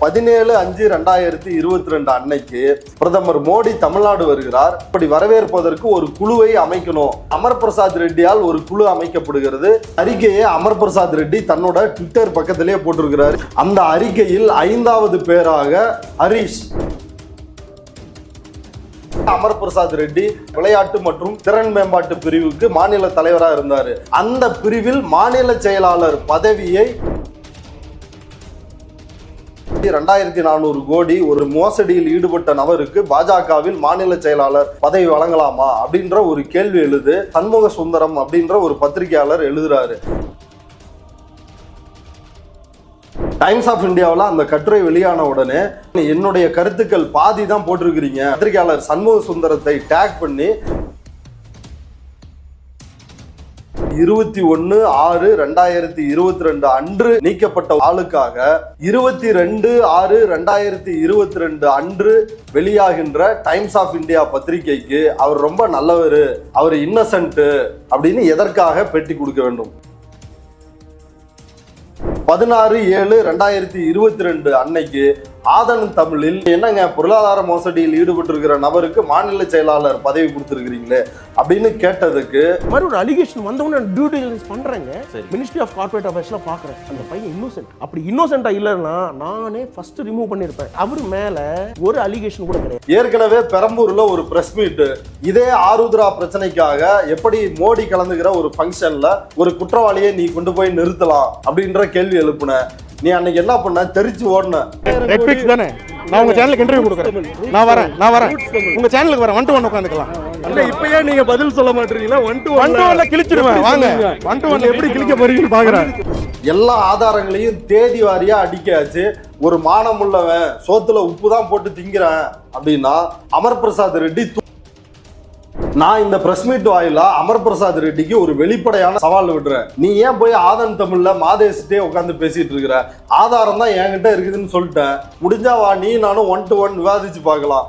பதினேழு அஞ்சு ரெண்டாயிரத்தி இருபத்தி ரெண்டு அன்னைக்கு பிரதமர் மோடி தமிழ்நாடு வருகிறார் இப்படி வரவேற்பதற்கு ஒரு குழுவை அமைக்கணும் அமர் பிரசாத் ரெட்டியால் ஒரு குழு அமைக்கப்படுகிறது அறிக்கையை அமர் பிரசாத் ரெட்டி தன்னோட ட்விட்டர் பக்கத்திலே போட்டிருக்கிறார் அந்த அறிக்கையில் ஐந்தாவது பேராக ஹரிஷ் அமர் பிரசாத் ரெட்டி விளையாட்டு மற்றும் திறன் மேம்பாட்டு பிரிவுக்கு மாநில தலைவராக இருந்தார் அந்த பிரிவில் மாநில செயலாளர் பதவியை ரெண்டாயிரத்தி நானூறு கோடி ஒரு மோசடியில் ஈடுபட்ட நபருக்கு பாஜகவில் மாநில செயலாளர் பதவி வழங்கலாமா அப்படின்ற ஒரு கேள்வி எழுது சண்முக சுந்தரம் அப்படின்ற ஒரு பத்திரிகையாளர் எழுதுறாரு டைம்ஸ் ஆஃப் இந்தியாவில் அந்த கட்டுரை வெளியான உடனே என்னுடைய கருத்துக்கள் பாதி தான் போட்டிருக்கிறீங்க பத்திரிகையாளர் சண்முக சுந்தரத்தை டேக் பண்ணி இருபத்தி ஒன்னு ஆறு ரெண்டாயிரத்தி இருபத்தி ரெண்டு அன்று நீக்கப்பட்ட ஆளுக்காக இருபத்தி ரெண்டு ஆறு ரெண்டாயிரத்தி இருபத்தி ரெண்டு அன்று வெளியாகின்ற டைம்ஸ் ஆஃப் இந்தியா பத்திரிகைக்கு அவர் ரொம்ப நல்லவர் அவர் இன்னசென்ட் அப்படின்னு எதற்காக பேட்டி கொடுக்க வேண்டும் பதினாறு ஏழு ரெண்டாயிரத்தி இருபத்தி ரெண்டு அன்னைக்கு ஆதன் தமிழில் என்னங்க பொருளாதார மோசடியில் ஈடுபட்டிருக்கிற நபருக்கு மாநில செயலாளர் பதவி கொடுத்துருக்கிறீங்களே அப்படின்னு கேட்டதுக்கு இந்த மாதிரி ஒரு அலிகேஷன் வந்தவொடனே டியூ டிலிஜென்ஸ் பண்றேங்க மினிஸ்ட்ரி ஆஃப் கார்பரேட் அஃபேர்ஸ்ல பாக்குறேன் அந்த பையன் இன்னோசென்ட் அப்படி இன்னோசென்ட்டா இல்லைன்னா நானே ஃபர்ஸ்ட் ரிமூவ் பண்ணிருப்பேன் அவர் மேல ஒரு அலிகேஷன் கூட கிடையாது ஏற்கனவே பெரம்பூர்ல ஒரு பிரஸ் மீட் இதே ஆருத்ரா பிரச்சனைக்காக எப்படி மோடி கலந்துக்கிற ஒரு ஃபங்க்ஷன்ல ஒரு குற்றவாளியை நீ கொண்டு போய் நிறுத்தலாம் அப்படின்ற கேள்வி எழுப்புன நீ அன்னைக்கு என்ன பண்ண தெரிச்சு ஓடுன நெட்ஃபிளிக்ஸ் தானே நான் உங்க சேனலுக்கு இன்டர்வியூ கொடுக்குறேன் நான் வரேன் நான் வரேன் உங்க சேனலுக்கு வரேன் ஒன் டு ஒன் உட்காந்துக்கலாம் இல்ல இப்பயே நீங்க பதில் சொல்ல மாட்டீங்களா ஒன் டு ஒன் டு ஒன்ல கிழிச்சிடுவேன் வாங்க ஒன் டு ஒன் எப்படி கிழிக்க போறீங்கன்னு பாக்குறேன் எல்லா ஆதாரங்களையும் தேதி வாரியா அடிக்காச்சு ஒரு மானம் உள்ளவன் சோத்துல உப்பு தான் போட்டு திங்கிறேன் அப்படின்னா அமர் பிரசாத் ரெட்டி து- நான் இந்த பிரஸ் மீட் வாயிலா அமர் பிரசாத் ரெட்டிக்கு ஒரு வெளிப்படையான சவால் விடுறேன் நீ ஏன் போய் ஆதன் தமிழ்ல மாதேசிட்டே உட்காந்து பேசிட்டு இருக்கிற ஆதாரம் தான் என்கிட்ட இருக்குதுன்னு சொல்லிட்டேன் முடிஞ்சா வா நீ நானும் ஒன் டு ஒன் விவாதிச்சு பார்க்கலாம்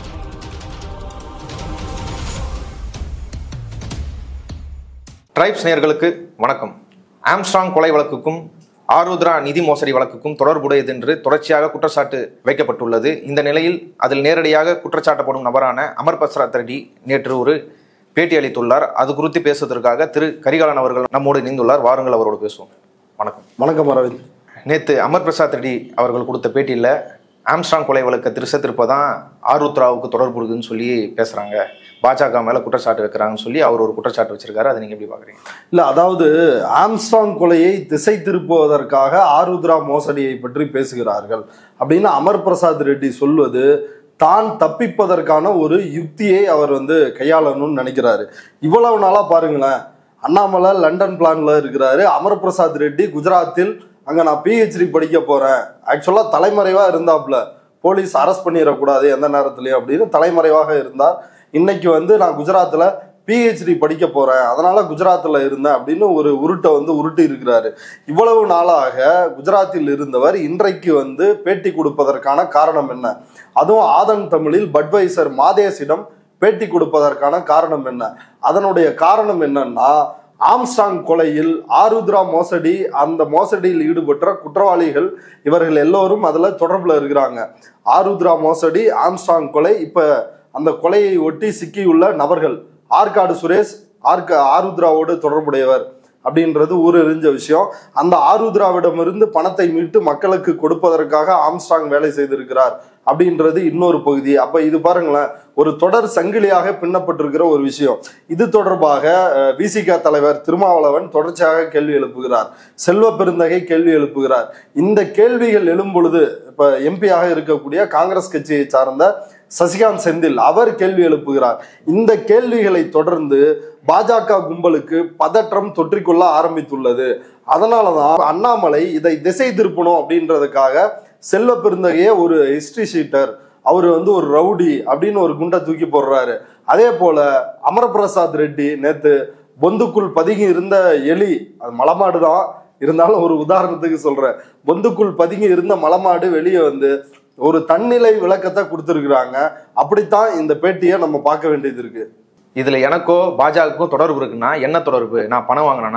ட்ரைப்ஸ் நேயர்களுக்கு வணக்கம் ஆம்ஸ்ட்ராங் கொலை வழக்குக்கும் ஆருத்ரா நிதி மோசடி வழக்குக்கும் தொடர்புடையது என்று தொடர்ச்சியாக குற்றச்சாட்டு வைக்கப்பட்டுள்ளது இந்த நிலையில் அதில் நேரடியாக குற்றச்சாட்டப்படும் நபரான அமர் பிரசாத் ரெட்டி நேற்று ஒரு பேட்டி அளித்துள்ளார் அது குறித்து பேசுவதற்காக திரு கரிகாலன் அவர்கள் நம்மோடு இணைந்துள்ளார் வாருங்கள் அவரோடு பேசுவோம் வணக்கம் வணக்கம் அரவிந்த் நேற்று அமர் பிரசாத் ரெட்டி அவர்கள் கொடுத்த பேட்டியில் ஆம்ஸ்ட்ராங் கொலை வழக்கை திருச திருப்பதான் ஆருத்ராவுக்கு தொடர்பு இருக்குதுன்னு சொல்லி பேசுகிறாங்க பாஜக மேலே குற்றச்சாட்டு வைக்கிறாங்கன்னு சொல்லி அவர் ஒரு குற்றச்சாட்டு வச்சிருக்காரு அதை நீங்கள் எப்படி பார்க்குறீங்க இல்ல அதாவது ஆம்ஸ்ட்ராங் கொலையை திசை திருப்புவதற்காக ஆருத்ரா மோசடியை பற்றி பேசுகிறார்கள் அப்படின்னு அமர் பிரசாத் ரெட்டி சொல்வது தான் தப்பிப்பதற்கான ஒரு யுக்தியை அவர் வந்து கையாளணும்னு நினைக்கிறாரு இவ்வளவு நாளா பாருங்களேன் அண்ணாமலை லண்டன் பிளான்ல இருக்கிறாரு அமர் பிரசாத் ரெட்டி குஜராத்தில் அங்க நான் பிஹெச்டி படிக்க போறேன் ஆக்சுவலா தலைமறைவா இருந்தாப்ல போலீஸ் அரெஸ்ட் பண்ணிடக்கூடாது எந்த நேரத்துலயும் அப்படின்னு தலைமறைவாக இருந்தார் இன்னைக்கு வந்து நான் குஜராத்ல பிஹெச்டி படிக்க போறேன் அதனால குஜராத்தில் இருந்தேன் அப்படின்னு ஒரு உருட்டை வந்து உருட்டி இருக்கிறாரு இவ்வளவு நாளாக குஜராத்தில் இருந்தவர் இன்றைக்கு வந்து பேட்டி கொடுப்பதற்கான காரணம் என்ன அதுவும் ஆதன் தமிழில் பட்வைசர் மாதேசிடம் பேட்டி கொடுப்பதற்கான காரணம் என்ன அதனுடைய காரணம் என்னன்னா ஆம்ஸ்டாங் கொலையில் ஆருத்ரா மோசடி அந்த மோசடியில் ஈடுபட்ட குற்றவாளிகள் இவர்கள் எல்லோரும் அதுல தொடர்புல இருக்கிறாங்க ஆருத்ரா மோசடி ஆம்ஸ்டாங் கொலை இப்ப அந்த கொலையை ஒட்டி சிக்கியுள்ள நபர்கள் ஆற்காடு சுரேஷ் ஆர்க ஆருத்ராவோடு தொடர்புடையவர் அப்படின்றது ஊரெறிஞ்ச விஷயம் அந்த ஆருத்ராவிடமிருந்து பணத்தை மீட்டு மக்களுக்கு கொடுப்பதற்காக ஆம்ஸ்டாங் வேலை செய்திருக்கிறார் அப்படின்றது இன்னொரு பகுதி அப்ப இது பாருங்களேன் ஒரு தொடர் சங்கிலியாக பின்னப்பட்டிருக்கிற ஒரு விஷயம் இது தொடர்பாக விசிக தலைவர் திருமாவளவன் தொடர்ச்சியாக கேள்வி எழுப்புகிறார் செல்வ பெருந்தகை கேள்வி எழுப்புகிறார் இந்த கேள்விகள் எழும் பொழுது இப்ப எம்பியாக இருக்கக்கூடிய காங்கிரஸ் கட்சியை சார்ந்த சசிகாந்த் செந்தில் அவர் கேள்வி எழுப்புகிறார் இந்த கேள்விகளை தொடர்ந்து பாஜக கும்பலுக்கு பதற்றம் தொற்றிக்கொள்ள ஆரம்பித்துள்ளது அதனாலதான் அண்ணாமலை இதை திசை திருப்பணும் அப்படின்றதுக்காக செல்வ பெருந்தகையே ஒரு ஹிஸ்டரி ஷீட்டர் அவர் வந்து ஒரு ரவுடி அப்படின்னு ஒரு குண்டை தூக்கி போடுறாரு அதே போல அமரபிரசாத் ரெட்டி நேத்து பொந்துக்குள் பதுங்கி இருந்த எலி அது மலமாடு தான் இருந்தாலும் ஒரு உதாரணத்துக்கு சொல்றேன் பொந்துக்குள் பதுங்கி இருந்த மலமாடு வெளியே வந்து ஒரு தன்னிலை விளக்கத்தை கொடுத்துருக்குறாங்க அப்படித்தான் இந்த பேட்டியை நம்ம பார்க்க வேண்டியது இருக்கு இதுல எனக்கோ பாஜகவுக்கும் தொடர்பு இருக்குன்னா என்ன தொடர்பு நான் பணம் வாங்கினேனா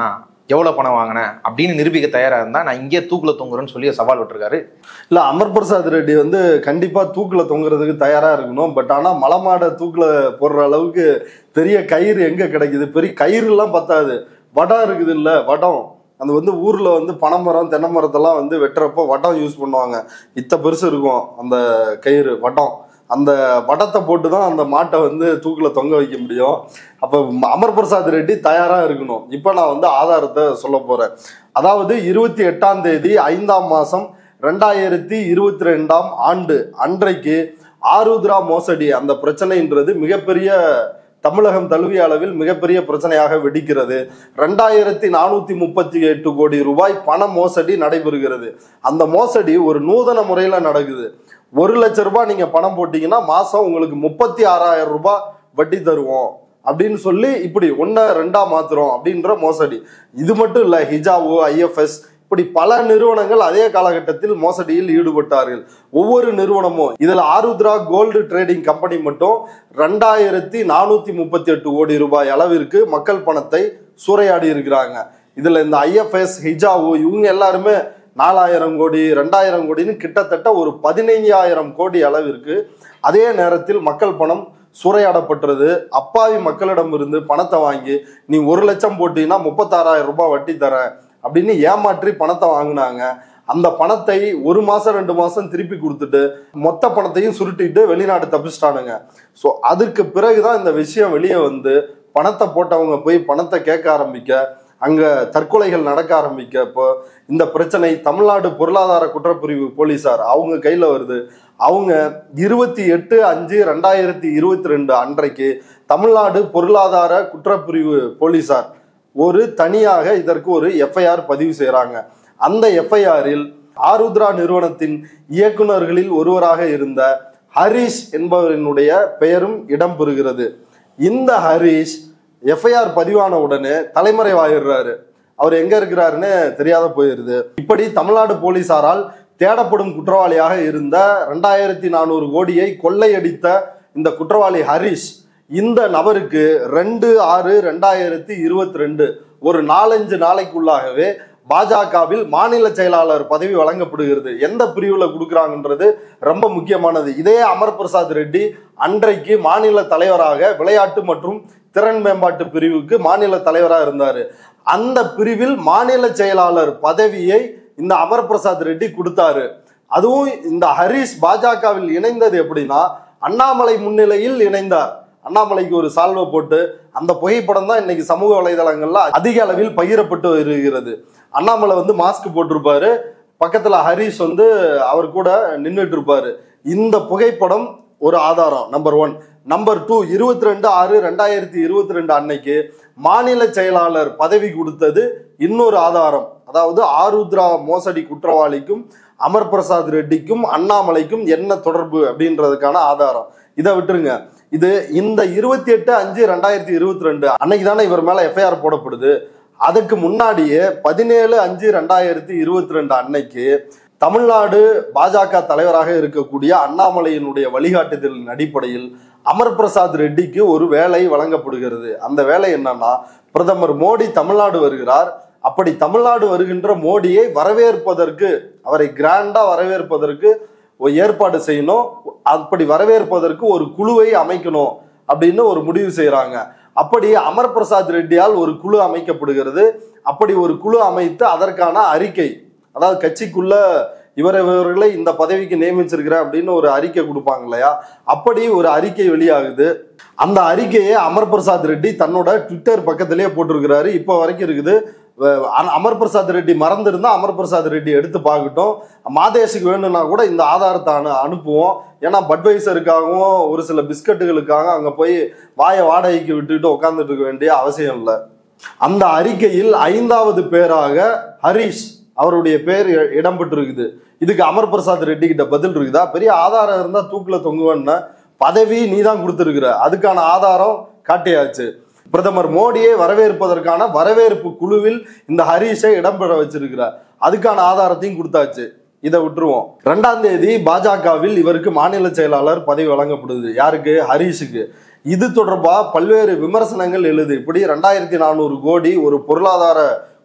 எவ்வளவு பணம் வாங்கினேன் அப்படின்னு நிரூபிக்க தயாரா இருந்தா நான் இங்கே தூக்குல தொங்குறேன்னு சொல்லி சவால் விட்டுருக்காரு இல்ல அமர் பிரசாத் ரெட்டி வந்து கண்டிப்பா தூக்குல தொங்குறதுக்கு தயாரா இருக்கணும் பட் ஆனா மலமாட தூக்குல போடுற அளவுக்கு பெரிய கயிறு எங்க கிடைக்குது பெரிய கயிறு எல்லாம் பத்தாது வடம் இருக்குது இல்ல வடம் அது வந்து ஊர்ல வந்து பனைமரம் தென்னை மரத்தெல்லாம் வந்து வெட்டுறப்போ வடம் யூஸ் பண்ணுவாங்க இத்த பெருசு இருக்கும் அந்த கயிறு வடம் அந்த வடத்தை போட்டு தான் அந்த மாட்டை வந்து தூக்குல தொங்க வைக்க முடியும் அப்போ அமர் பிரசாத் ரெட்டி தயாரா இருக்கணும் இப்போ நான் வந்து ஆதாரத்தை சொல்ல போறேன் அதாவது இருபத்தி எட்டாம் தேதி ஐந்தாம் மாசம் ரெண்டாயிரத்தி இருபத்தி ரெண்டாம் ஆண்டு அன்றைக்கு ஆருத்ரா மோசடி அந்த பிரச்சனைன்றது மிகப்பெரிய தமிழகம் தழுவிய அளவில் மிகப்பெரிய பிரச்சனையாக வெடிக்கிறது ரெண்டாயிரத்தி நானூத்தி முப்பத்தி எட்டு கோடி ரூபாய் பண மோசடி நடைபெறுகிறது அந்த மோசடி ஒரு நூதன முறையில நடக்குது ஒரு லட்ச ரூபாய் நீங்க பணம் போட்டீங்கன்னா மாசம் உங்களுக்கு முப்பத்தி ஆறாயிரம் ரூபாய் வட்டி தருவோம் அப்படின்னு சொல்லி இப்படி ஒன்ன ரெண்டா மாத்துறோம் அப்படின்ற மோசடி இது மட்டும் இல்ல ஹிஜாவோ ஐஎஃப்எஸ் இப்படி பல நிறுவனங்கள் அதே காலகட்டத்தில் மோசடியில் ஈடுபட்டார்கள் ஒவ்வொரு நிறுவனமும் இதுல ஆருத்ரா கோல்டு ட்ரேடிங் கம்பெனி மட்டும் ரெண்டாயிரத்தி நானூத்தி முப்பத்தி எட்டு கோடி ரூபாய் அளவிற்கு மக்கள் பணத்தை சூறையாடி இருக்கிறாங்க இதுல இந்த ஐஎஃப்எஸ் ஹிஜாவோ இவங்க எல்லாருமே நாலாயிரம் கோடி ரெண்டாயிரம் கோடின்னு கிட்டத்தட்ட ஒரு பதினைஞ்சாயிரம் கோடி அளவிற்கு அதே நேரத்தில் மக்கள் பணம் சூறையாடப்பட்டது அப்பாவி மக்களிடம் இருந்து பணத்தை வாங்கி நீ ஒரு லட்சம் போட்டீங்கன்னா முப்பத்தாறாயிரம் ரூபாய் வட்டி தரேன் அப்படின்னு ஏமாற்றி பணத்தை வாங்கினாங்க அந்த பணத்தை ஒரு மாசம் ரெண்டு மாசம் திருப்பி கொடுத்துட்டு மொத்த பணத்தையும் சுருட்டிட்டு வெளிநாடு தப்பிச்சிட்டானுங்க ஸோ அதுக்கு பிறகுதான் இந்த விஷயம் வெளியே வந்து பணத்தை போட்டவங்க போய் பணத்தை கேட்க ஆரம்பிக்க அங்க தற்கொலைகள் நடக்க ஆரம்பிக்க இப்போ இந்த பிரச்சனை தமிழ்நாடு பொருளாதார குற்றப்பிரிவு போலீசார் அவங்க கையில வருது அவங்க இருபத்தி எட்டு அஞ்சு ரெண்டாயிரத்தி இருபத்தி ரெண்டு அன்றைக்கு தமிழ்நாடு பொருளாதார குற்றப்பிரிவு போலீசார் ஒரு தனியாக இதற்கு ஒரு எஃப்ஐஆர் பதிவு செய்கிறாங்க அந்த எஃப்ஐஆரில் ஆருத்ரா நிறுவனத்தின் இயக்குனர்களில் ஒருவராக இருந்த ஹரிஷ் என்பவரினுடைய பெயரும் இடம்பெறுகிறது இந்த ஹரிஷ் எஃப்ஐஆர் பதிவான உடனே தலைமறைவாயிடுறாரு அவர் எங்க இருக்கிறாருன்னு தெரியாத போயிருது இப்படி தமிழ்நாடு போலீசாரால் தேடப்படும் குற்றவாளியாக இருந்த ரெண்டாயிரத்தி நானூறு கோடியை கொள்ளையடித்த இந்த குற்றவாளி ஹரிஷ் இந்த நபருக்கு ரெண்டு ஆறு ரெண்டாயிரத்தி இருபத்தி ரெண்டு ஒரு நாலஞ்சு நாளைக்குள்ளாகவே பாஜகவில் மாநில செயலாளர் பதவி வழங்கப்படுகிறது எந்த பிரிவுல கொடுக்குறாங்கன்றது ரொம்ப முக்கியமானது இதே அமர் பிரசாத் ரெட்டி அன்றைக்கு மாநில தலைவராக விளையாட்டு மற்றும் திறன் மேம்பாட்டு பிரிவுக்கு மாநில தலைவராக இருந்தாரு அந்த பிரிவில் மாநில செயலாளர் பதவியை இந்த அமர் பிரசாத் ரெட்டி கொடுத்தாரு அதுவும் இந்த ஹரிஷ் பாஜகவில் இணைந்தது எப்படின்னா அண்ணாமலை முன்னிலையில் இணைந்தார் அண்ணாமலைக்கு ஒரு சால்வை போட்டு அந்த புகைப்படம் தான் இன்னைக்கு சமூக வலைதளங்கள்ல அதிக அளவில் பகிரப்பட்டு வருகிறது அண்ணாமலை வந்து மாஸ்க் போட்டிருப்பாரு பக்கத்துல ஹரிஷ் வந்து அவர் கூட நின்றுட்டு இருப்பாரு இந்த புகைப்படம் ஒரு ஆதாரம் நம்பர் ஒன் நம்பர் டூ இருபத்தி ரெண்டு ஆறு ரெண்டாயிரத்தி இருபத்தி ரெண்டு அன்னைக்கு மாநில செயலாளர் பதவி கொடுத்தது இன்னொரு ஆதாரம் அதாவது ஆருத்ரா மோசடி குற்றவாளிக்கும் அமர் பிரசாத் ரெட்டிக்கும் அண்ணாமலைக்கும் என்ன தொடர்பு அப்படின்றதுக்கான ஆதாரம் இதை விட்டுருங்க இது இந்த இருபத்தி எட்டு அஞ்சு ரெண்டாயிரத்தி இருபத்தி ரெண்டு அன்னைக்கு தானே இவர் மேல எஃப்ஐஆர் போடப்படுது அதுக்கு முன்னாடியே பதினேழு அஞ்சு ரெண்டாயிரத்தி இருபத்தி ரெண்டு அன்னைக்கு தமிழ்நாடு பாஜக தலைவராக இருக்கக்கூடிய அண்ணாமலையினுடைய வழிகாட்டுதலின் அடிப்படையில் அமர் பிரசாத் ரெட்டிக்கு ஒரு வேலை வழங்கப்படுகிறது அந்த வேலை என்னன்னா பிரதமர் மோடி தமிழ்நாடு வருகிறார் அப்படி தமிழ்நாடு வருகின்ற மோடியை வரவேற்பதற்கு அவரை கிராண்டா வரவேற்பதற்கு ஒரு ஏற்பாடு செய்யணும் அப்படி வரவேற்பதற்கு ஒரு குழுவை அமைக்கணும் அப்படின்னு ஒரு முடிவு செய்யறாங்க அப்படி அமர் பிரசாத் ரெட்டியால் ஒரு குழு அமைக்கப்படுகிறது அப்படி ஒரு குழு அமைத்து அதற்கான அறிக்கை அதாவது கட்சிக்குள்ள இவர் இவர்களை இந்த பதவிக்கு நியமிச்சிருக்கிறேன் அப்படின்னு ஒரு அறிக்கை கொடுப்பாங்க இல்லையா அப்படி ஒரு அறிக்கை வெளியாகுது அந்த அறிக்கையை அமர் பிரசாத் ரெட்டி தன்னோட ட்விட்டர் பக்கத்திலேயே போட்டிருக்கிறாரு இப்போ வரைக்கும் இருக்குது அஹ் அ- அமர் பிரசாத் ரெட்டி மறந்திருந்தா அமர் பிரசாத் ரெட்டி எடுத்து பார்க்கட்டும் மாதேஷுக்கு வேணும்னா கூட இந்த ஆதாரத்தை அனு அனுப்புவோம் ஏன்னா பட்வைசருக்காகவும் ஒரு சில பிஸ்கட்டுகளுக்காக அங்கே போய் வாயை வாடகைக்கு விட்டுட்டு உட்காந்துட்டு இருக்க வேண்டிய அவசியம் இல்லை அந்த அறிக்கையில் ஐந்தாவது பேராக ஹரிஷ் அவருடைய பேர் இ- இடம்பெற்றிருக்குது இதுக்கு அமர் பிரசாத் ரெட்டி கிட்ட பதில் இருக்குதா பெரிய ஆதாரம் இருந்தா தூக்குல தொங்குவேன்னா பதவி நீ தான் கொடுத்துருக்குற அதுக்கான ஆதாரம் காட்டியாச்சு பிரதமர் மோடியை வரவேற்பதற்கான வரவேற்பு குழுவில் இந்த ஹரிஷை இடம்பெற வச்சிருக்கிறார் அதுக்கான ஆதாரத்தையும் கொடுத்தாச்சு இதை விட்டுருவோம் ரெண்டாம் தேதி பாஜகவில் இவருக்கு மாநில செயலாளர் பதவி வழங்கப்படுது யாருக்கு ஹரிஷுக்கு இது தொடர்பா பல்வேறு விமர்சனங்கள் எழுது இப்படி ரெண்டாயிரத்தி நானூறு கோடி ஒரு பொருளாதார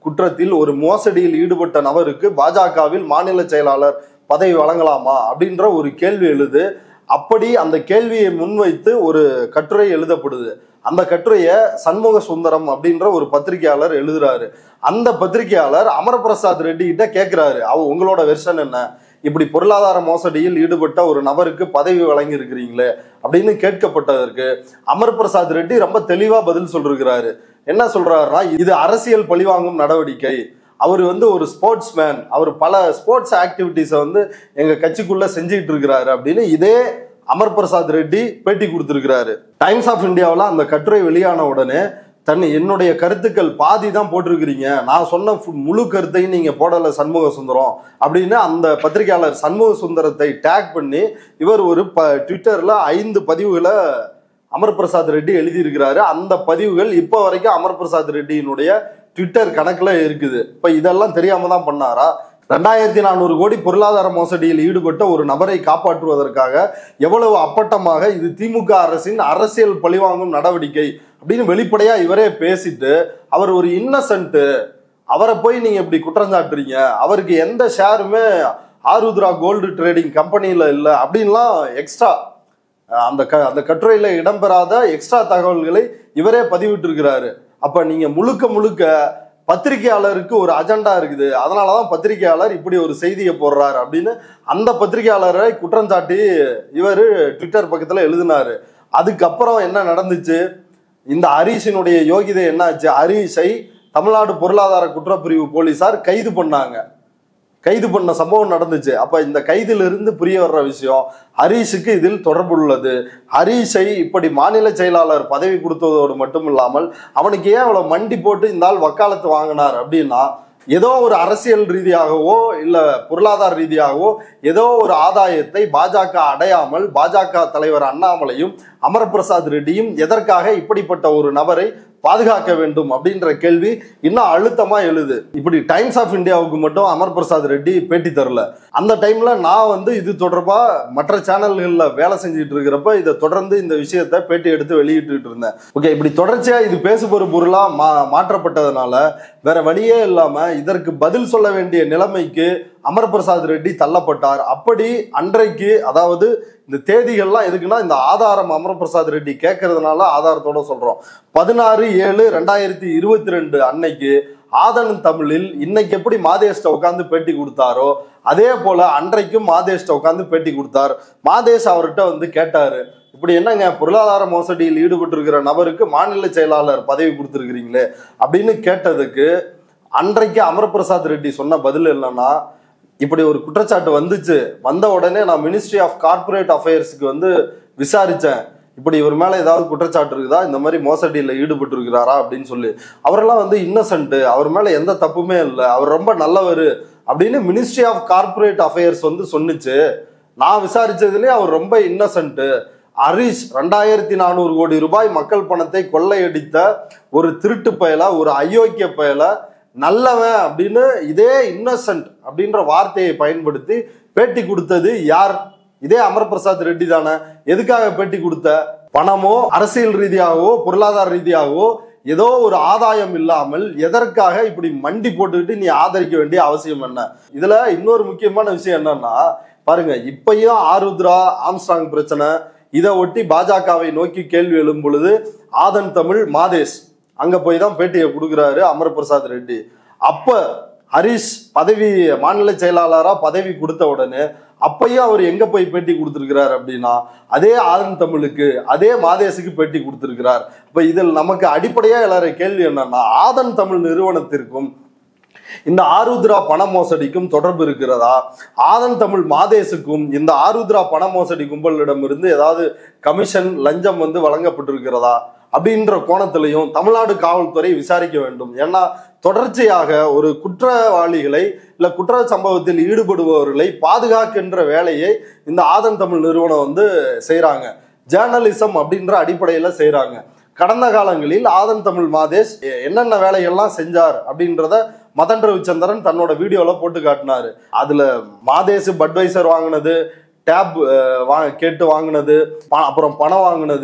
குற்றத்தில் ஒரு மோசடியில் ஈடுபட்ட நபருக்கு பாஜகவில் மாநில செயலாளர் பதவி வழங்கலாமா அப்படின்ற ஒரு கேள்வி எழுது அப்படி அந்த கேள்வியை முன்வைத்து ஒரு கட்டுரை எழுதப்படுது அந்த கட்டுரையை சண்முக சுந்தரம் அப்படின்ற ஒரு பத்திரிகையாளர் எழுதுறாரு அந்த பத்திரிகையாளர் அமரபிரசாத் ரெட்டி கிட்ட கேட்கிறாரு அவ உங்களோட வெர்ஷன் என்ன இப்படி பொருளாதார மோசடியில் ஈடுபட்ட ஒரு நபருக்கு பதவி வழங்கி இருக்கிறீங்களே அப்படின்னு கேட்கப்பட்டதற்கு அமர் பிரசாத் ரெட்டி ரொம்ப தெளிவா பதில் சொல்லிருக்கிறாரு என்ன சொல்றாருன்னா இது அரசியல் பழிவாங்கும் நடவடிக்கை அவர் வந்து ஒரு ஸ்போர்ட்ஸ் மேன் அவர் பல ஸ்போர்ட்ஸ் ஆக்டிவிட்டீஸை வந்து எங்க கட்சிக்குள்ள செஞ்சுக்கிட்டு இருக்கிறாரு அப்படின்னு இதே அமர் பிரசாத் ரெட்டி பேட்டி கொடுத்திருக்கிறாரு டைம்ஸ் ஆஃப் இந்தியாவில் அந்த கட்டுரை வெளியான உடனே தன் என்னுடைய கருத்துக்கள் பாதி தான் போட்டிருக்கிறீங்க நான் சொன்ன ஃபு- முழு கருத்தையும் நீங்க போடல சண்முக சுந்தரம் அப்படின்னு அந்த பத்திரிகையாளர் சண்முக சுந்தரத்தை டேக் பண்ணி இவர் ஒரு ப ட்விட்டர்ல ஐந்து பதிவுகளை அமர் பிரசாத் ரெட்டி எழுதியிருக்கிறாரு அந்த பதிவுகள் இப்போ வரைக்கும் அமர் பிரசாத் ரெட்டியினுடைய ட்விட்டர் கணக்குல இருக்குது இப்ப இதெல்லாம் தெரியாம தான் பண்ணாரா ரெண்டாயிரத்தி நானூறு கோடி பொருளாதார மோசடியில் ஈடுபட்ட ஒரு நபரை காப்பாற்றுவதற்காக எவ்வளவு அப்பட்டமாக இது திமுக அரசின் அரசியல் பழிவாங்கும் நடவடிக்கை அப்படின்னு வெளிப்படையா இவரே பேசிட்டு அவர் ஒரு இன்னசென்ட் அவரை போய் நீங்க இப்படி குற்றம் சாட்டுறீங்க அவருக்கு எந்த ஷேருமே ஆருத்ரா கோல்டு ட்ரேடிங் கம்பெனியில இல்லை அப்படின்லாம் எக்ஸ்ட்ரா அந்த க அந்த கட்டுரையில இடம்பெறாத எக்ஸ்ட்ரா தகவல்களை இவரே பதிவிட்டிருக்கிறாரு அப்ப நீங்க முழுக்க முழுக்க பத்திரிகையாளருக்கு ஒரு அஜெண்டா இருக்குது அதனாலதான் பத்திரிகையாளர் இப்படி ஒரு செய்தியை போடுறாரு அப்படின்னு அந்த பத்திரிகையாளரை குற்றம் சாட்டி இவர் ட்விட்டர் பக்கத்துல எழுதினாரு அதுக்கப்புறம் என்ன நடந்துச்சு இந்த ஹரீஷினுடைய யோகிதை என்னாச்சு ஹரீஷை தமிழ்நாடு பொருளாதார குற்றப்பிரிவு போலீசார் கைது பண்ணாங்க கைது பண்ண சம்பவம் நடந்துச்சு அப்ப இந்த கைதிலிருந்து இருந்து புரிய வர்ற விஷயம் ஹரீஷுக்கு இதில் தொடர்பு உள்ளது ஹரீஷை இப்படி மாநில செயலாளர் பதவி கொடுத்ததோடு மட்டும் இல்லாமல் அவனுக்கு ஏன் அவ்வளவு மண்டி போட்டு இந்த ஆள் வக்காலத்து வாங்கினார் அப்படின்னா ஏதோ ஒரு அரசியல் ரீதியாகவோ இல்ல பொருளாதார ரீதியாகவோ ஏதோ ஒரு ஆதாயத்தை பாஜக அடையாமல் பாஜக தலைவர் அண்ணாமலையும் அமரபிரசாத் ரெட்டியும் எதற்காக இப்படிப்பட்ட ஒரு நபரை பாதுகாக்க வேண்டும் அப்படின்ற கேள்வி இன்னும் அழுத்தமா எழுது இப்படி டைம்ஸ் ஆஃப் இந்தியாவுக்கு மட்டும் அமர் பிரசாத் ரெட்டி பேட்டி தரல அந்த டைம்ல நான் வந்து இது தொடர்பா மற்ற சேனல்கள்ல வேலை செஞ்சுட்டு இருக்கிறப்ப இதை தொடர்ந்து இந்த விஷயத்த பேட்டி எடுத்து வெளியிட்டு இருந்தேன் ஓகே இப்படி தொடர்ச்சியா இது பேசுபொரு பொருளா மா மாற்றப்பட்டதுனால வேற வழியே இல்லாம இதற்கு பதில் சொல்ல வேண்டிய நிலைமைக்கு அமர் பிரசாத் ரெட்டி தள்ளப்பட்டார் அப்படி அன்றைக்கு அதாவது இந்த தேதிகள்லாம் எதுக்குன்னா இந்த ஆதாரம் அமர் பிரசாத் ரெட்டி கேட்கறதுனால ஆதாரத்தோட சொல்றோம் பதினாறு ஏழு ரெண்டாயிரத்தி இருபத்தி ரெண்டு அன்னைக்கு ஆதன் தமிழில் இன்னைக்கு எப்படி மாதேஷ்ட உட்காந்து பேட்டி கொடுத்தாரோ அதே போல அன்றைக்கும் மாதேஷ்ட உட்காந்து பேட்டி கொடுத்தார் மாதேஷ் அவர்கிட்ட வந்து கேட்டாரு இப்படி என்னங்க பொருளாதார மோசடியில் ஈடுபட்டு இருக்கிற நபருக்கு மாநில செயலாளர் பதவி கொடுத்துருக்கிறீங்களே அப்படின்னு கேட்டதுக்கு அன்றைக்கு அமர்பிரசாத் ரெட்டி சொன்ன பதில் என்னன்னா இப்படி ஒரு குற்றச்சாட்டு வந்துச்சு வந்த உடனே நான் மினிஸ்ட்ரி ஆஃப் கார்ப்பரேட் அஃபேர்ஸ்க்கு வந்து விசாரிச்சேன் இப்படி இவர் மேல ஏதாவது குற்றச்சாட்டு இருக்குதா இந்த மாதிரி மோசடியில் ஈடுபட்டு இருக்கிறாரா அப்படின்னு சொல்லி அவரெல்லாம் வந்து இன்னசென்ட் அவர் மேல எந்த தப்புமே இல்லை அவர் ரொம்ப நல்லவர் அப்படின்னு மினிஸ்ட்ரி ஆஃப் கார்ப்பரேட் அஃபேர்ஸ் வந்து சொன்னுச்சு நான் விசாரிச்சதுலயே அவர் ரொம்ப இன்னசென்ட் ஹரிஷ் ரெண்டாயிரத்தி நானூறு கோடி ரூபாய் மக்கள் பணத்தை கொள்ளையடித்த ஒரு திருட்டு பயல ஒரு அயோக்கிய பயல நல்லவன் அப்படின்னு இதே இன்னசென்ட் அப்படின்ற வார்த்தையை பயன்படுத்தி பேட்டி கொடுத்தது யார் இதே அமர் பிரசாத் ரெட்டி தானே எதுக்காக பேட்டி கொடுத்த பணமோ அரசியல் ரீதியாகவோ பொருளாதார ரீதியாகவோ ஏதோ ஒரு ஆதாயம் இல்லாமல் எதற்காக இப்படி மண்டி போட்டுக்கிட்டு நீ ஆதரிக்க வேண்டிய அவசியம் என்ன இதுல இன்னொரு முக்கியமான விஷயம் என்னன்னா பாருங்க இப்பயும் ஆருத்ரா ஆம்ஸ்டாங் பிரச்சனை இதை ஒட்டி பாஜகவை நோக்கி கேள்வி எழும் பொழுது ஆதன் தமிழ் மாதேஷ் அங்க போய் தான் பேட்டியை கொடுக்குறாரு அமர் பிரசாத் ரெட்டி அப்ப ஹரிஷ் பதவி மாநில செயலாளரா பதவி கொடுத்த உடனே அப்பயும் அவர் எங்க போய் பேட்டி கொடுத்திருக்கிறார் அப்படின்னா அதே ஆதன் தமிழுக்கு அதே மாதேஷுக்கு பேட்டி கொடுத்திருக்கிறார் இப்ப இதில் நமக்கு அடிப்படையா எல்லார கேள்வி என்னன்னா ஆதன் தமிழ் நிறுவனத்திற்கும் இந்த ஆருத்ரா பண மோசடிக்கும் தொடர்பு இருக்கிறதா ஆதன் தமிழ் மாதேசுக்கும் இந்த ஆருத்ரா பண மோசடி கும்பலிடமிருந்து ஏதாவது கமிஷன் லஞ்சம் வந்து வழங்கப்பட்டிருக்கிறதா அப்படின்ற கோணத்திலையும் தமிழ்நாடு காவல்துறை விசாரிக்க வேண்டும் ஏன்னா தொடர்ச்சியாக ஒரு குற்றவாளிகளை இல்ல குற்ற சம்பவத்தில் ஈடுபடுபவர்களை பாதுகாக்கின்ற வேலையை இந்த ஆதன் தமிழ் நிறுவனம் வந்து செய்றாங்க ஜேர்னலிசம் அப்படின்ற அடிப்படையில செய்றாங்க கடந்த காலங்களில் ஆதன் தமிழ் மாதேஷ் எ- என்னென்ன வேலைகள்லாம் செஞ்சார் அப்படின்றத மதன் ரவிச்சந்திரன் தன்னோட வீடியோல போட்டு காட்டினாரு அதுல மாதேஷ் பட்வைசர் வாங்கினது டேப் வா கேட்டு வாங்கினது ப- அப்புறம் பணம் வாங்கினது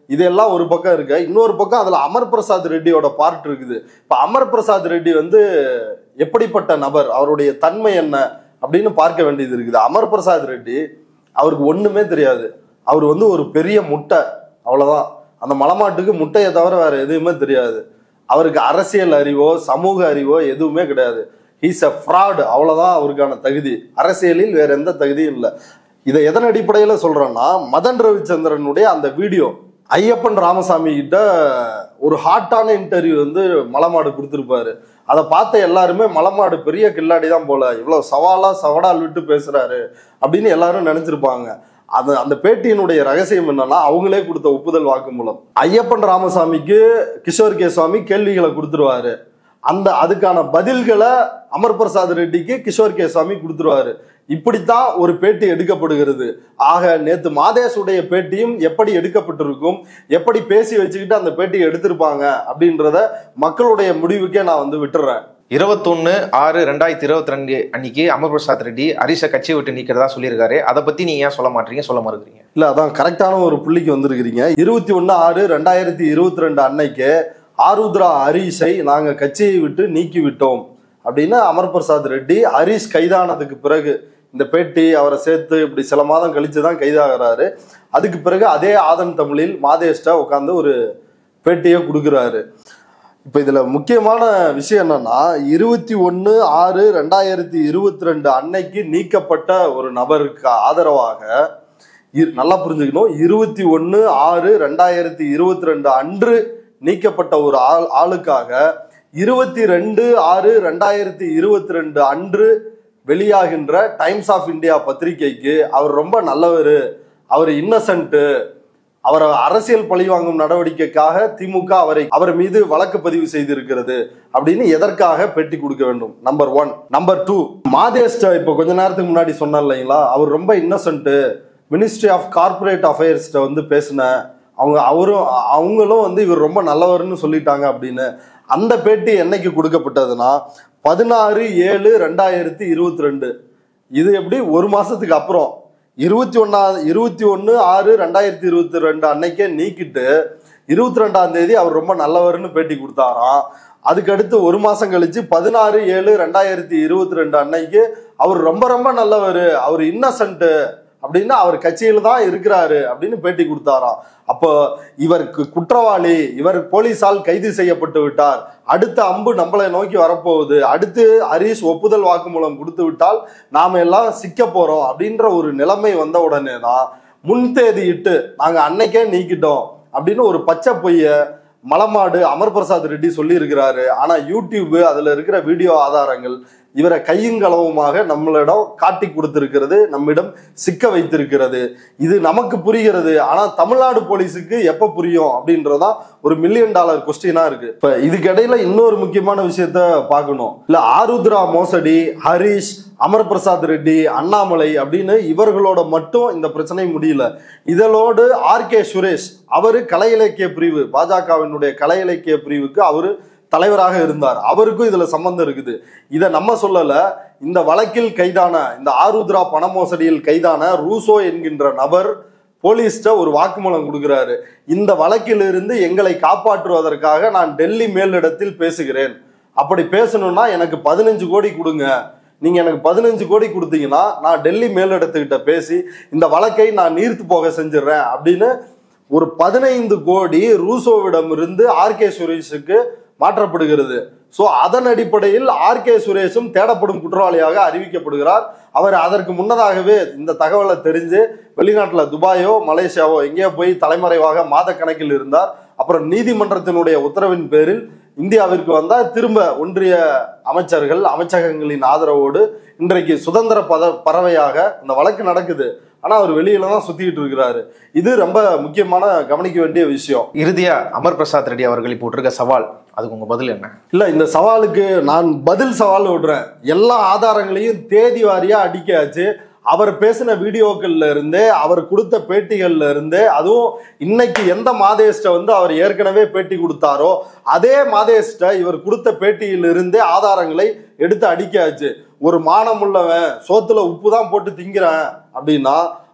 இதெல்லாம் ஒரு பக்கம் இருக்கு இன்னொரு பக்கம் அதுல அமர் பிரசாத் ரெட்டியோட பார்ட் இருக்குது இப்ப அமர் பிரசாத் ரெட்டி வந்து எப்படிப்பட்ட நபர் அவருடைய தன்மை என்ன அப்படின்னு பார்க்க வேண்டியது இருக்குது அமர் பிரசாத் ரெட்டி அவருக்கு ஒண்ணுமே தெரியாது அவர் வந்து ஒரு பெரிய முட்டை அவ்வளவுதான் அந்த மலமாட்டுக்கு முட்டையை தவிர வேற எதுவுமே தெரியாது அவருக்கு அரசியல் அறிவோ சமூக அறிவோ எதுவுமே கிடையாது ஹீஸ் அ ஃப்ராட் அவ்வளவுதான் அவருக்கான தகுதி அரசியலில் வேற எந்த தகுதியும் இல்லை இதை எதன் அடிப்படையில சொல்றேன்னா மதன் ரவிச்சந்திரனுடைய அந்த வீடியோ ஐயப்பன் ராமசாமி கிட்ட ஒரு ஹாட்டான இன்டர்வியூ வந்து மலமாடு கொடுத்துருப்பாரு அதை பார்த்த எல்லாருமே மலமாடு பெரிய கில்லாடி தான் போல இவ்வளவு சவாலா சவடால் விட்டு பேசுறாரு அப்படின்னு எல்லாரும் நினைச்சிருப்பாங்க அது அந்த பேட்டியினுடைய ரகசியம் என்னன்னா அவங்களே கொடுத்த ஒப்புதல் வாக்குமூலம் ஐயப்பன் ராமசாமிக்கு கிஷோர் கே சுவாமி கேள்விகளை கொடுத்துருவாரு அந்த அதுக்கான பதில்களை அமர் பிரசாத் ரெட்டிக்கு கிஷோர் கே சுவாமி கொடுத்துருவாரு இப்படித்தான் ஒரு பேட்டி எடுக்கப்படுகிறது ஆக நேத்து மாதேஷுடைய பேட்டியும் எப்படி எடுக்கப்பட்டிருக்கும் எப்படி பேசி வச்சுக்கிட்டு அந்த பேட்டியை எடுத்திருப்பாங்க அப்படின்றத மக்களுடைய முடிவுக்கே நான் வந்து விட்டுறேன் இருபத்தொன்னு ஆறு ரெண்டாயிரத்தி இருபத்தி ரெண்டு அன்னைக்கு அமர் பிரசாத் ரெட்டி ஹரிஷை கட்சியை விட்டு நீக்கிறதா சொல்லியிருக்காரு அதை பத்தி நீங்க ஏன் சொல்ல மாட்டீங்க சொல்ல மறுக்கிறீங்க இல்ல அதான் கரெக்டான ஒரு புள்ளிக்கு வந்திருக்கிறீங்க இருபத்தி ஒன்னு ஆறு ரெண்டாயிரத்தி இருபத்தி ரெண்டு அன்னைக்கு ஆருத்ரா ஹரீஷை நாங்க கட்சியை விட்டு நீக்கி விட்டோம் அப்படின்னு அமர் பிரசாத் ரெட்டி ஹரீஷ் கைதானதுக்கு பிறகு இந்த பேட்டி அவரை சேர்த்து இப்படி சில மாதம் கழிச்சு தான் கைதாகிறாரு அதுக்கு பிறகு அதே ஆதன் தமிழில் மாதேஷ்டா உட்காந்து ஒரு பேட்டியை கொடுக்குறாரு இப்போ இதுல முக்கியமான விஷயம் என்னன்னா இருபத்தி ஒன்று ஆறு ரெண்டாயிரத்தி இருபத்தி ரெண்டு அன்னைக்கு நீக்கப்பட்ட ஒரு நபருக்கு ஆதரவாக இரு- நல்லா புரிஞ்சுக்கணும் இருபத்தி ஒன்று ஆறு ரெண்டாயிரத்தி இருபத்தி ரெண்டு அன்று நீக்கப்பட்ட ஒரு ஆள் ஆளுக்காக இருபத்தி ரெண்டு ஆறு ரெண்டாயிரத்தி இருபத்தி ரெண்டு அன்று வெளியாகின்ற டைம்ஸ் ஆஃப் இந்தியா பத்திரிகைக்கு அவர் ரொம்ப நல்லவர் அவர் இன்னசென்ட்டு அவரை அரசியல் பழிவாங்கும் நடவடிக்கைக்காக திமுக அவரை அவர் மீது வழக்கு பதிவு செய்திருக்கிறது அப்படின்னு எதற்காக பெட்டி கொடுக்க வேண்டும் நம்பர் ஒன் நம்பர் டூ மாதேஷ்ட இப்போ கொஞ்ச நேரத்துக்கு முன்னாடி சொன்னார் இல்லைங்களா அவர் ரொம்ப இன்னசென்ட் மினிஸ்ட்ரி ஆஃப் கார்ப்பரேட் அஃபேர்ஸ்ட வந்து பேசின அவங்க அவரும் அவங்களும் வந்து இவர் ரொம்ப நல்லவர்னு சொல்லிட்டாங்க அப்படின்னு அந்த பேட்டி என்னைக்கு கொடுக்கப்பட்டதுன்னா பதினாறு ஏழு ரெண்டாயிரத்தி இருபத்தி ரெண்டு இது எப்படி ஒரு மாசத்துக்கு அப்புறம் இருபத்தி ஒன்னா இருபத்தி ஒன்று ஆறு ரெண்டாயிரத்தி இருபத்தி ரெண்டு அன்னைக்கே நீக்கிட்டு இருபத்தி ரெண்டாம் தேதி அவர் ரொம்ப நல்லவர்னு பேட்டி கொடுத்தாராம் அதுக்கடுத்து ஒரு மாசம் கழிச்சு பதினாறு ஏழு ரெண்டாயிரத்தி இருபத்தி ரெண்டு அன்னைக்கு அவர் ரொம்ப ரொம்ப நல்லவர் அவர் இன்னசென்ட் அப்படின்னு அவர் கட்சியில தான் இருக்கிறாரு அப்படின்னு பேட்டி கொடுத்தாராம் அப்போ இவருக்கு குற்றவாளி இவர் போலீசால் கைது செய்யப்பட்டு விட்டார் அடுத்த அம்பு நம்மளை நோக்கி வரப்போகுது அடுத்து ஹரீஷ் ஒப்புதல் வாக்குமூலம் கொடுத்து விட்டால் நாம எல்லாம் சிக்க போறோம் அப்படின்ற ஒரு நிலைமை வந்த உடனே தான் முன்தேதியிட்டு நாங்க அன்னைக்கே நீக்கிட்டோம் அப்படின்னு ஒரு பச்சை பொய்ய மலமாடு அமர் பிரசாத் ரெட்டி சொல்லி இருக்கிறாரு ஆனா யூடியூப் அதுல இருக்கிற வீடியோ ஆதாரங்கள் இவரை கையுங்களவுமாக நம்மளிடம் காட்டி கொடுத்திருக்கிறது நம்மிடம் சிக்க வைத்திருக்கிறது இது நமக்கு புரிகிறது ஆனா தமிழ்நாடு போலீஸுக்கு எப்ப புரியும் அப்படின்றதான் ஒரு மில்லியன் டாலர் கொஸ்டினா இருக்கு இப்ப இதுக்கிடையில இன்னொரு முக்கியமான விஷயத்த பார்க்கணும் இல்ல ஆருத்ரா மோசடி ஹரிஷ் அமர் பிரசாத் ரெட்டி அண்ணாமலை அப்படின்னு இவர்களோட மட்டும் இந்த பிரச்சனை முடியல இதனோடு ஆர் கே சுரேஷ் அவரு கலை இலக்கிய பிரிவு பாஜகவினுடைய கலை இலக்கிய பிரிவுக்கு அவரு தலைவராக இருந்தார் அவருக்கும் இதுல சம்பந்தம் இருக்குது இதை நம்ம சொல்லல இந்த வழக்கில் கைதான இந்த ஆருத்ரா பண மோசடியில் கைதான ரூசோ என்கின்ற நபர் போலீஸ்ட ஒரு வாக்குமூலம் கொடுக்கிறாரு இந்த வழக்கிலிருந்து எங்களை காப்பாற்றுவதற்காக நான் டெல்லி மேலிடத்தில் பேசுகிறேன் அப்படி பேசணும்னா எனக்கு பதினஞ்சு கோடி கொடுங்க நீங்க எனக்கு பதினஞ்சு கோடி கொடுத்தீங்கன்னா நான் டெல்லி மேலிடத்துக்கிட்ட பேசி இந்த வழக்கை நான் நீர்த்து போக செஞ்சிடுறேன் அப்படின்னு ஒரு பதினைந்து கோடி ரூசோவிடம் இருந்து ஆர் கே சுரேஷுக்கு மாற்றப்படுகிறது சோ அதன் அடிப்படையில் ஆர் கே சுரேஷும் தேடப்படும் குற்றவாளியாக அறிவிக்கப்படுகிறார் அவர் அதற்கு முன்னதாகவே இந்த தகவலை தெரிஞ்சு வெளிநாட்டுல துபாயோ மலேசியாவோ எங்கேயோ போய் தலைமறைவாக மாத கணக்கில் இருந்தார் அப்புறம் நீதிமன்றத்தினுடைய உத்தரவின் பேரில் இந்தியாவிற்கு வந்தால் திரும்ப ஒன்றிய அமைச்சர்கள் அமைச்சகங்களின் ஆதரவோடு இன்றைக்கு சுதந்திர பத பறவையாக இந்த வழக்கு நடக்குது ஆனா அவர் வெளியில தான் சுத்திக்கிட்டு இருக்கிறாரு இது ரொம்ப முக்கியமான கவனிக்க வேண்டிய விஷயம் இறுதியா அமர் பிரசாத் ரெட்டி அவர்கள் இப்போ இருக்க சவால் அதுக்கு உங்க பதில் என்ன இல்ல இந்த சவாலுக்கு நான் பதில் சவால் விடுறேன் எல்லா ஆதாரங்களையும் தேதி வாரியா அடிக்காச்சு அவர் பேசின வீடியோக்கள்ல இருந்தே அவர் கொடுத்த பேட்டிகள்ல இருந்தே அதுவும் இன்னைக்கு எந்த மாதேஷ்ட வந்து அவர் ஏற்கனவே பேட்டி கொடுத்தாரோ அதே மாதேஷ்ட இவர் கொடுத்த பேட்டியில இருந்தே ஆதாரங்களை எடுத்து அடிக்காச்சு ஒரு மானம் உள்ளவன் சோத்துல உப்பு தான் போட்டு திங்கிறேன் அப்படின்னா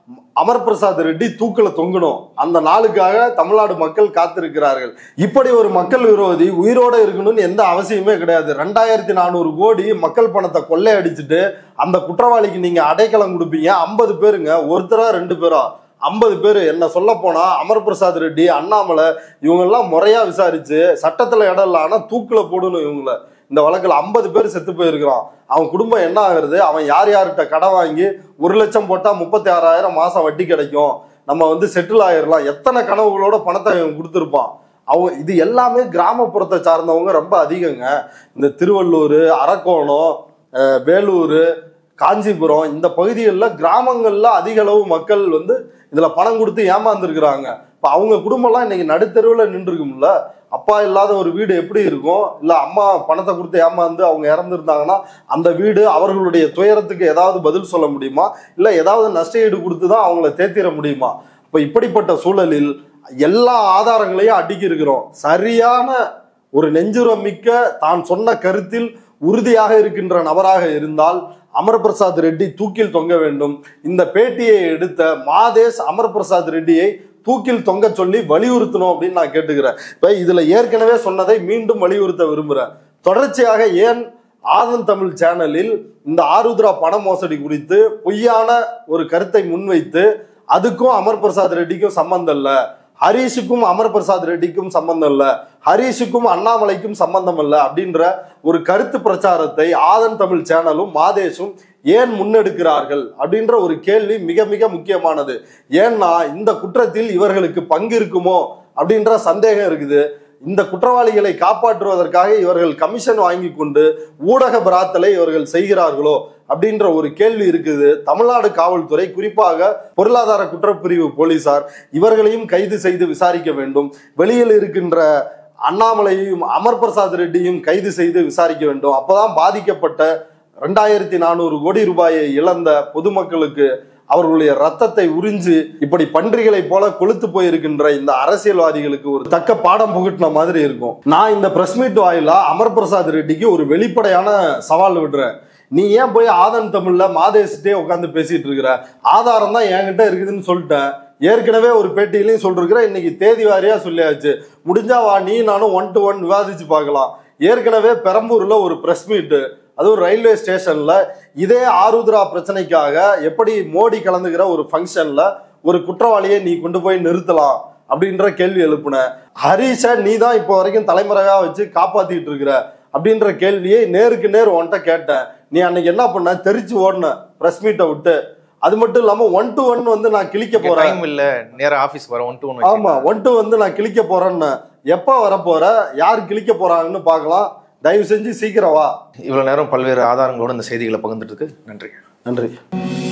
அமர் பிரசாத் ரெட்டி தூக்கில தொங்கணும் அந்த நாளுக்காக தமிழ்நாடு மக்கள் காத்திருக்கிறார்கள் இப்படி ஒரு மக்கள் விரோதி உயிரோட இருக்கணும்னு எந்த அவசியமே கிடையாது ரெண்டாயிரத்தி நானூறு கோடி மக்கள் பணத்தை கொள்ளையடிச்சிட்டு அந்த குற்றவாளிக்கு நீங்க அடைக்கலம் கொடுப்பீங்க ஐம்பது பேருங்க ஒருத்தரா ரெண்டு பேரா ஐம்பது பேர் என்ன சொல்ல போனா அமர் பிரசாத் ரெட்டி அண்ணாமலை இவங்கெல்லாம் முறையா விசாரிச்சு சட்டத்துல இடம் இல்லை ஆனா தூக்குல போடணும் இவங்கள இந்த வழக்குல ஐம்பது பேர் செத்து போயிருக்கிறான் அவன் குடும்பம் என்ன ஆகுறது அவன் யார் யார்கிட்ட கடன் வாங்கி ஒரு லட்சம் போட்டா முப்பத்தி ஆறாயிரம் மாசம் வட்டி கிடைக்கும் நம்ம வந்து செட்டில் ஆயிரலாம் எத்தனை கனவுகளோட பணத்தை அவன் கொடுத்துருப்பான் அவங்க இது எல்லாமே கிராமப்புறத்தை சார்ந்தவங்க ரொம்ப அதிகங்க இந்த திருவள்ளூர் அரக்கோணம் அஹ், வேலூர் காஞ்சிபுரம் இந்த பகுதிகளில் கிராமங்கள்ல அதிக அளவு மக்கள் வந்து இதுல பணம் கொடுத்து ஏமாந்துருக்குறாங்க இப்போ அவங்க குடும்பம்லாம் இன்னைக்கு நடுத்தெருவில் நின்றுருக்கும்ல அப்பா இல்லாத ஒரு வீடு எப்படி இருக்கும் இல்ல அம்மா பணத்தை கொடுத்து ஏமாந்து அவங்க இறந்துருந்தாங்கன்னா அந்த வீடு அவர்களுடைய துயரத்துக்கு ஏதாவது பதில் சொல்ல முடியுமா இல்ல ஏதாவது நஷ்டஈடு கொடுத்து தான் அவங்கள தேத்திர முடியுமா இப்போ இப்படிப்பட்ட சூழலில் எல்லா ஆதாரங்களையும் அடுக்கி இருக்கிறோம் சரியான ஒரு நெஞ்சுரம் மிக்க தான் சொன்ன கருத்தில் உறுதியாக இருக்கின்ற நபராக இருந்தால் அமர் பிரசாத் ரெட்டி தூக்கில் தொங்க வேண்டும் இந்த பேட்டியை எடுத்த மாதேஷ் அமர் பிரசாத் ரெட்டியை தூக்கில் தொங்க சொல்லி வலியுறுத்தணும் அப்படின்னு நான் கேட்டுக்கிறேன் இப்ப இதுல ஏற்கனவே சொன்னதை மீண்டும் வலியுறுத்த விரும்புறேன் தொடர்ச்சியாக ஏன் ஆதன் தமிழ் சேனலில் இந்த ஆருத்ரா பண மோசடி குறித்து பொய்யான ஒரு கருத்தை முன்வைத்து அதுக்கும் அமர் பிரசாத் ரெட்டிக்கும் சம்பந்தம் இல்ல ஹரிஷுக்கும் அமர் பிரசாத் ரெட்டிக்கும் சம்பந்தம் இல்ல ஹரிஷுக்கும் அண்ணாமலைக்கும் சம்பந்தம் இல்ல அப்படின்ற ஒரு கருத்து பிரச்சாரத்தை ஆதன் தமிழ் சேனலும் மாதேஷும் ஏன் முன்னெடுக்கிறார்கள் அப்படின்ற ஒரு கேள்வி மிக மிக முக்கியமானது ஏன்னா இந்த குற்றத்தில் இவர்களுக்கு பங்கு இருக்குமோ அப்படின்ற சந்தேகம் இருக்குது இந்த குற்றவாளிகளை காப்பாற்றுவதற்காக இவர்கள் கமிஷன் வாங்கி கொண்டு ஊடக பராத்தலை இவர்கள் செய்கிறார்களோ அப்படின்ற ஒரு கேள்வி இருக்குது தமிழ்நாடு காவல்துறை குறிப்பாக பொருளாதார குற்றப்பிரிவு போலீசார் இவர்களையும் கைது செய்து விசாரிக்க வேண்டும் வெளியில் இருக்கின்ற அண்ணாமலையும் அமர் பிரசாத் ரெட்டியும் கைது செய்து விசாரிக்க வேண்டும் அப்பதான் பாதிக்கப்பட்ட ரெண்டாயிரத்தி நானூறு கோடி ரூபாயை இழந்த பொதுமக்களுக்கு அவர்களுடைய ரத்தத்தை உறிஞ்சு இப்படி பன்றிகளை போல கொளுத்து போயிருக்கின்ற இந்த அரசியல்வாதிகளுக்கு ஒரு தக்க பாடம் புகட்டின மாதிரி இருக்கும் நான் இந்த பிரஸ் மீட் வாயிலா அமர் பிரசாத் ரெட்டிக்கு ஒரு வெளிப்படையான சவால் விடுறேன் நீ ஏன் போய் ஆதன் தமிழ்ல மாதேசிட்டே உட்காந்து பேசிட்டு இருக்கிற ஆதாரம் தான் என்கிட்ட இருக்குதுன்னு சொல்லிட்டேன் ஏற்கனவே ஒரு பேட்டியிலையும் சொல்லிருக்கிற இன்னைக்கு தேதி வாரியா சொல்லியாச்சு முடிஞ்சா வா நீ நானும் ஒன் டு ஒன் விவாதிச்சு பார்க்கலாம் ஏற்கனவே பெரம்பூர்ல ஒரு பிரஸ் மீட்டு அதுவும் ரயில்வே ஸ்டேஷன்ல இதே ஆருத்ரா பிரச்சனைக்காக எப்படி மோடி கலந்துக்கிற ஒரு ஃபங்க்ஷன்ல ஒரு குற்றவாளியை நீ கொண்டு போய் நிறுத்தலாம் அப்படின்ற கேள்வி எழுப்புன ஹரீஷை நீ தான் இப்போ வரைக்கும் தலைமுறையா வச்சு காப்பாத்திட்டு இருக்கிற அப்படின்ற கேள்வியை நேருக்கு நேர் உன்கிட்ட கேட்டேன் நீ அன்னைக்கு என்ன பண்ண தெரிச்சு ஓடின பிரஸ் மீட்டை விட்டு அது மட்டும் இல்லாம ஒன் டு ஒன் வந்து நான் கிழிக்க போறேன் டைம் இல்ல நேரா ஆபீஸ் வர ஒன் டு ஒன் ஆமா ஒன் டு வந்து நான் கிழிக்க போறேன்னு எப்ப வர போற யார் கிழிக்க போறாங்கன்னு பார்க்கலாம் தயவு செஞ்சு சீக்கிரம் வா இவ்வளவு நேரம் பல்வேறு ஆதாரங்களோட இந்த செய்திகளை பகிர்ந்துட்டு நன்றி நன்றி